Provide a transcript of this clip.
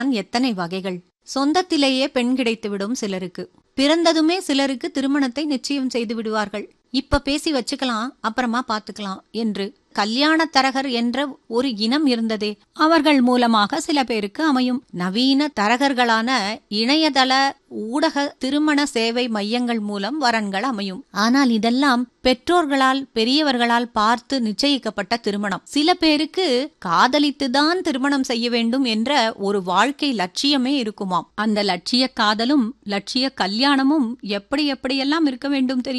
எத்தனை வகைகள் சொந்தத்திலேயே பெண் கிடைத்துவிடும் சிலருக்கு பிறந்ததுமே சிலருக்கு திருமணத்தை நிச்சயம் செய்து விடுவார்கள் இப்ப பேசி வச்சுக்கலாம் அப்புறமா பாத்துக்கலாம் என்று கல்யாண தரகர் என்ற ஒரு இனம் இருந்ததே அவர்கள் மூலமாக சில பேருக்கு அமையும் நவீன தரகர்களான இணையதள ஊடக திருமண சேவை மையங்கள் மூலம் வரன்கள் அமையும் ஆனால் இதெல்லாம் பெற்றோர்களால் பெரியவர்களால் பார்த்து நிச்சயிக்கப்பட்ட திருமணம் சில பேருக்கு காதலித்துதான் திருமணம் செய்ய வேண்டும் என்ற ஒரு வாழ்க்கை லட்சியமே இருக்குமாம் அந்த லட்சிய காதலும் லட்சிய கல்யாணமும் எப்படி எப்படியெல்லாம் இருக்க வேண்டும் தெரியும்